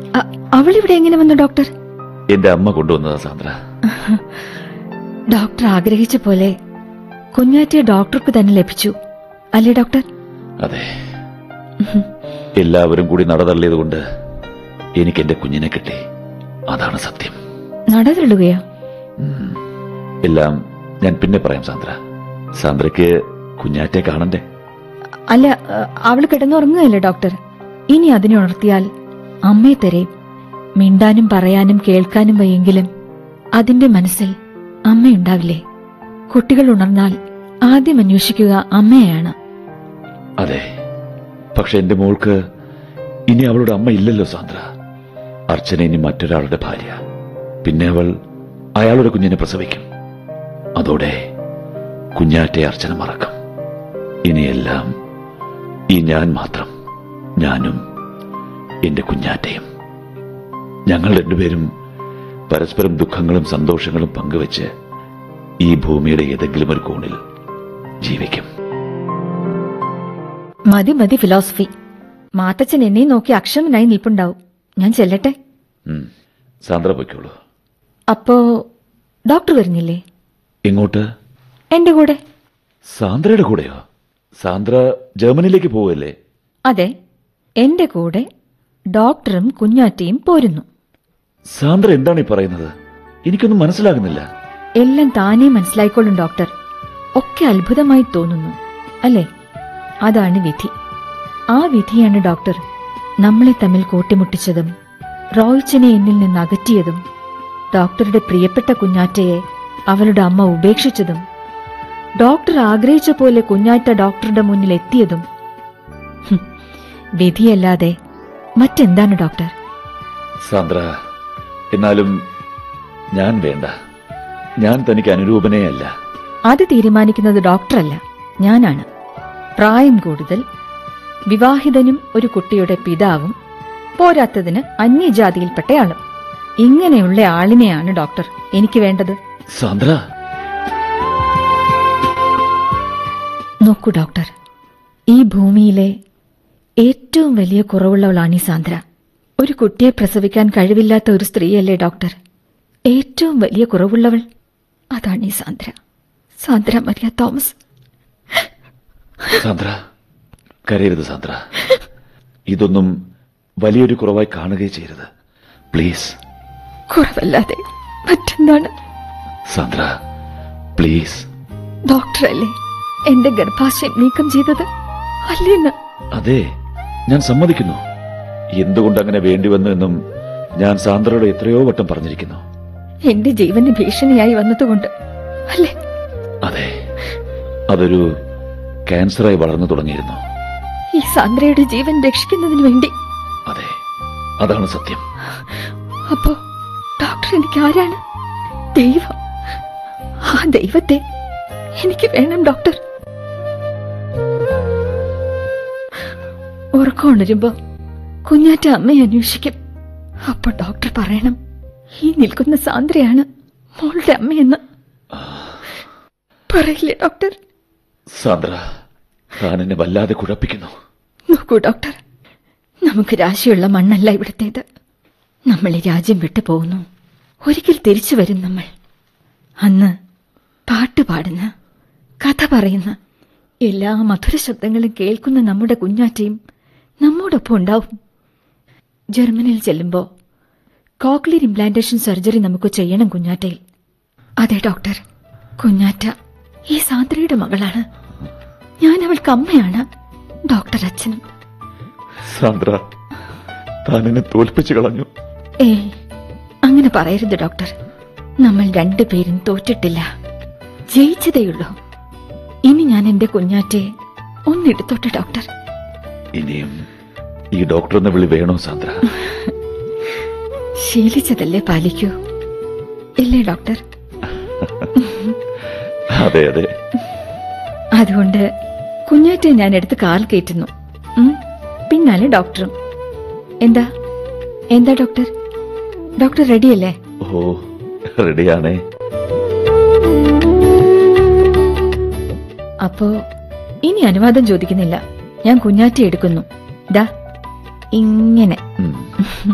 അ- അവളിവിടെ എങ്ങനെ വന്നു ഡോക്ടർ എന്റെ അമ്മ കൊണ്ടുവന്നതാ സാന്ദ്ര ഡോക്ടർ ആഗ്രഹിച്ച പോലെ കുഞ്ഞാറ്റിയെ ഡോക്ടർക്ക് തന്നെ ലഭിച്ചു അല്ലേ ഡോക്ടർ അതെ എല്ലാവരും കൂടി നടതള്ളിയത് കൊണ്ട് എനിക്ക് എന്റെ കുഞ്ഞിനെ കിട്ടി അതാണ് സത്യം നടതള്ളുകയോ ഉം. എല്ലാം ഞാൻ പിന്നെ പറയാം സാന്ദ്ര സാന്ദ്രയ്ക്ക് കുഞ്ഞാറ്റെ കാണണ്ടേ അല്ല അ, അവള് കിടന്നുറങ്ങുകയല്ലേ ഡോക്ടർ ഇനി അതിനെ ഉണർത്തിയാൽ അമ്മയെ തരയും മിണ്ടാനും പറയാനും കേൾക്കാനും വയ്യെങ്കിലും അതിന്റെ മനസ്സിൽ അമ്മയുണ്ടാവില്ലേ കുട്ടികൾ ഉണർന്നാൽ ആദ്യം അന്വേഷിക്കുക അമ്മയെയാണ് അതെ പക്ഷെ എന്റെ മോൾക്ക് ഇനി അവളുടെ അമ്മ ഇല്ലല്ലോ സാന്ദ്ര അർച്ചന ഇനി മറ്റൊരാളുടെ ഭാര്യ പിന്നെ അവൾ അയാളുടെ കുഞ്ഞിനെ പ്രസവിക്കും അതോടെ കുഞ്ഞാറ്റെ അർച്ചന മറക്കും ഇനിയെല്ലാം ഈ ഞാൻ മാത്രം ഞാനും എന്റെ കുഞ്ഞാറ്റയും ഞങ്ങൾ രണ്ടുപേരും പരസ്പരം ദുഃഖങ്ങളും സന്തോഷങ്ങളും പങ്കുവെച്ച് ഈ ഭൂമിയുടെ ഏതെങ്കിലും ഒരു കോണിൽ ജീവിക്കും മതി മതി ഫിലോസഫി മാത്തച്ഛൻ എന്നെ നോക്കി അക്ഷമനായി നിൽപ്പുണ്ടാവും ഞാൻ ചെല്ലട്ടെ ഉം. സാന്ദ്ര പൊയ്ക്കോളൂ അപ്പോ ഡോക്ടർ വരുന്നില്ലേ ഇങ്ങോട്ട് എന്റെ കൂടെ സാന്ദ്രയുടെ കൂടെയോ സാന്ദ്ര ജർമ്മനിയിലേക്ക് പോവല്ലേ അതെ എന്റെ കൂടെ ഡോക്ടറും കുഞ്ഞാറ്റയും പോരുന്നു സാന്ദ്ര എന്താണ് ഈ പറയുന്നത് എനിക്കൊന്നും മനസ്സിലാകുന്നില്ല എല്ലാം താനേ മനസ്സിലായിക്കോളും ഡോക്ടർ ഒക്കെ അത്ഭുതമായി തോന്നുന്നു അല്ലേ അതാണ് വിധി ആ വിധിയാണ് ഡോക്ടർ നമ്മളെ തമ്മിൽ കൂട്ടിമുട്ടിച്ചതും റോയിച്ചനെ എന്നിൽ നിന്ന് അകറ്റിയതും ഡോക്ടറുടെ പ്രിയപ്പെട്ട കുഞ്ഞാറ്റയെ അവളുടെ അമ്മ ഉപേക്ഷിച്ചതും ഡോക്ടർ ആഗ്രഹിച്ച പോലെ കുഞ്ഞാറ്റ ഡോക്ടറുടെ മുന്നിൽ എത്തിയതും ഹും, വിധിയല്ലാതെ മറ്റെന്താണ് ഡോക്ടർ സാന്ദ്ര എന്നാലും ഞാൻ വേണ്ട ഞാൻ തനിക്ക് അനുരൂപനേ അല്ല അത് തീരുമാനിക്കുന്നത് ഡോക്ടറല്ല ഞാനാണ് പ്രായം കൂടുതൽ വിവാഹിതനും ഒരു കുട്ടിയുടെ പിതാവും പോരാത്തതിന് അന്യജാതിയിൽപ്പെട്ടയാളും ഇങ്ങനെയുള്ള ആളിനെയാണ് ഡോക്ടർ എനിക്ക് വേണ്ടത് സാന്ദ്ര നോക്കൂ ഡോക്ടർ ഈ ഭൂമിയിലെ ഏറ്റവും വലിയ കുറവുള്ളവളാണ് ഈ സാന്ദ്ര ഒരു കുട്ടിയെ പ്രസവിക്കാൻ കഴിവില്ലാത്ത ഒരു സ്ത്രീയല്ലേ ഡോക്ടർ ഏറ്റവും വലിയ കുറവുള്ളവൾ അതാണ് ഈ Sandra Sandra Maria Thomas Sandra കരയരുത് സാന്ദ്ര ഇതൊന്നും വലിയൊരു കുറവായി കാണുകയും ചെയ്യരുത് പ്ലീസ് കുറവല്ലാതെ മറ്റെന്താണ് സാന്ദ്ര പ്ലീസ് ഡോക്ടറല്ലേ എന്റെ ഗർഭാശയം നീക്കം ചെയ്തത് അല്ലേന്ന് അതെ ഞാൻ സമ്മതിക്കുന്നു എന്തുകൊണ്ട് അങ്ങനെ വേണ്ടിവന്നു എന്നും ഞാൻ സാന്ദ്രയോട് എത്രയോ വട്ടം പറഞ്ഞിരിക്കുന്നു എന്റെ ജീവന് ഭീഷണിയായി വന്നതുകൊണ്ട് അല്ലേ അതെ അതൊരു ക്യാൻസറായി വളർന്നു തുടങ്ങിയിരുന്നു ഈ സാന്ദ്രയുടെ ജീവൻ രക്ഷിക്കുന്നതിന് വേണ്ടി അതെ അതാണ് സത്യം അപ്പോ ഡോക്ടർ എനിക്ക് ആരാണ് ദൈവം ആ ദൈവത്തെ എനിക്ക് വേണം ഡോക്ടർ ഉറക്കം ഉണരുമ്പോ കുഞ്ഞാറ്റ അമ്മയെ അന്വേഷിക്കും അപ്പൊ ഡോക്ടർ പറയണം ഈ നിൽക്കുന്ന സാന്ദ്രയാണ് മോളുടെ അമ്മയെന്ന് പറയില്ലേ ഡോക്ടർ സാന്ദ്ര താൻ എന്നെ വല്ലാതെ കുഴപ്പിക്കുന്നു നോക്കൂ ഡോക്ടർ നമുക്ക് രാശിയുള്ള മണ്ണല്ല ഇവിടത്തേത് നമ്മൾ ഈ രാജ്യം വിട്ടു പോകുന്നു ഒരിക്കൽ തിരിച്ചു വരും നമ്മൾ അന്ന് പാട്ട് പാടുന്ന കഥ പറയുന്ന എല്ലാ മധുര ശബ്ദങ്ങളും കേൾക്കുന്ന നമ്മുടെ കുഞ്ഞാറ്റയും നമ്മോടൊപ്പം ഉണ്ടാവും ജർമ്മനിയിൽ ചെല്ലുമ്പോൾ കോക്ലിയർ ഇംപ്ലാന്റേഷൻ സർജറി നമുക്ക് ചെയ്യണം കുഞ്ഞാറ്റയിൽ അതെ ഡോക്ടർ കുഞ്ഞാറ്റ ഈ സാന്ദ്രയുടെ മകളാണ് ഞാൻ അവൾക്ക് അമ്മയാണ് ഡോക്ടർ അച്ഛനും സാന്ദ്ര താൻ എന്നെ തോൽപ്പിച്ചു കളഞ്ഞു ഏയ് അങ്ങനെ പറയരുത് ഡോക്ടർ നമ്മൾ രണ്ടുപേരും തോറ്റിട്ടില്ല ജയിച്ചതേയുള്ളൂ ഇനി ഞാൻ എന്റെ കുഞ്ഞാറ്റയെ ഒന്നെടുത്തോട്ടെ ഡോക്ടർ ഇനിയും ഈ ഡോക്ടർ എന്ന വിളി വേണോ സാന്ദ്ര ശീലിച്ചതല്ലേ പാലിക്കൂ ഇല്ലേ ഡോക്ടർ അതെ അതെ അതുകൊണ്ട് കുഞ്ഞാറ്റെ ഞാൻ എടുത്ത് കാൽ കയറ്റുന്നു ഉം, പിന്നാലെ ഡോക്ടറും എന്താ എന്താ ഡോക്ടർ ഡോക്ടർ റെഡിയല്ലേ ഓ റെഡിയാണേ അപ്പോ ഇനി അനുവാദം ചോദിക്കുന്നില്ല ഞാൻ കുഞ്ഞാറ്റി എടുക്കുന്നു ദാ ഇങ്ങനെ ഉം.